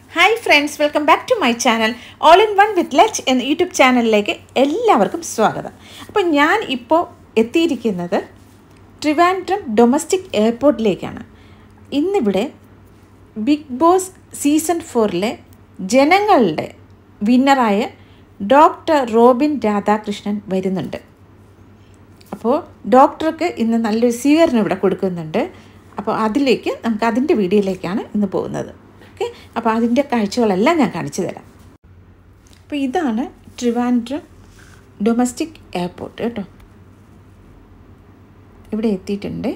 Hi friends welcome back to my channel all in one with ലച്ച് എന്ന YouTube ചാനലിലേക്ക് എല്ലാവർക്കും സ്വാഗതം അപ്പോൾ ഞാൻ ഇപ്പോൾ എത്തിയിരിക്കുന്നത് ട്രിവാൻഡ്രം ഡൊമസ്റ്റിക് എയർപോർട്ടിലേക്കാണ് ഇന്നിവിടെ ബിഗ് ബോസ് സീസൺ ഫോറിലെ ജനങ്ങളുടെ വിന്നറായ ഡോക്ടർ റോബിൻ രാധാകൃഷ്ണൻ വരുന്നുണ്ട് അപ്പോൾ ഡോക്ടർക്ക് ഇന്ന് നല്ലൊരു സ്വീകരണം ഇവിടെ കൊടുക്കുന്നുണ്ട് അപ്പോൾ അതിലേക്ക് നമുക്ക് അതിൻ്റെ വീഡിയോയിലേക്കാണ് ഇന്ന് പോകുന്നത് ഓക്കെ അപ്പോൾ അതിൻ്റെ കാഴ്ചകളെല്ലാം ഞാൻ കാണിച്ചു തരാം അപ്പോൾ ഇതാണ് ട്രിവാൻഡ്രം ഡൊമസ്റ്റിക് എയർപോർട്ട് കേട്ടോ ഇവിടെ എത്തിയിട്ടുണ്ട്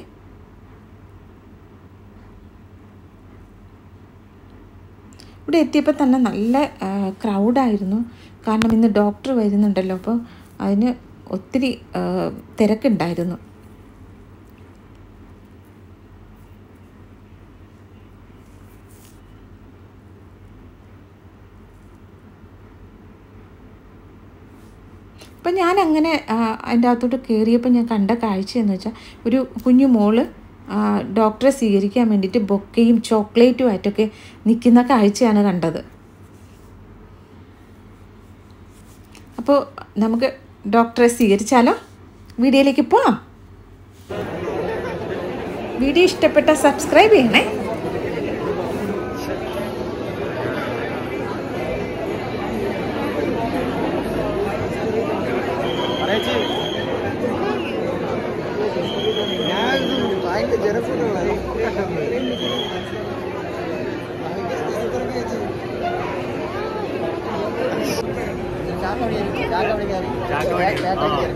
ഇവിടെ എത്തിയപ്പോൾ തന്നെ നല്ല ക്രൗഡായിരുന്നു കാരണം ഇന്ന് ഡോക്ടർ വരുന്നുണ്ടല്ലോ അപ്പോൾ അതിന് ഒത്തിരി ആ, തിരക്കുണ്ടായിരുന്നു അപ്പം ഞാൻ അങ്ങനെ ആ, അതിൻ്റെ അകത്തോട്ട് കയറിയപ്പോൾ ഞാൻ കണ്ട കാഴ്ച എന്ന് വെച്ചാൽ ഒരു കുഞ്ഞു മോള് ആ, ഡോക്ടറെ സ്വീകരിക്കാൻ വേണ്ടിയിട്ട് ബൊക്കയും ചോക്ലേറ്റും ആയിട്ടൊക്കെ നിൽക്കുന്ന കാഴ്ചയാണ് കണ്ടത് അപ്പോൾ നമുക്ക് ഡോക്ടറെ സ്വീകരിച്ചാലോ വീഡിയോയിലേക്ക് പോവാം വീഡിയോ ഇഷ്ടപ്പെട്ട സബ്സ്ക്രൈബ് ചെയ്യണേ പറയച്ചി. ഞാനിത് ഭയങ്കര ജനപ്രിയമുള്ളതാണ്. ഭയങ്കര ജനപ്രിയ ചേച്ചി. ചാക്ക പിടിക്കാൻ, ചാക്ക പിടിക്കാൻ. ചേട്ടൻ കയറി.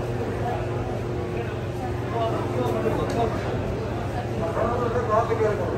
ട്രാഫിക്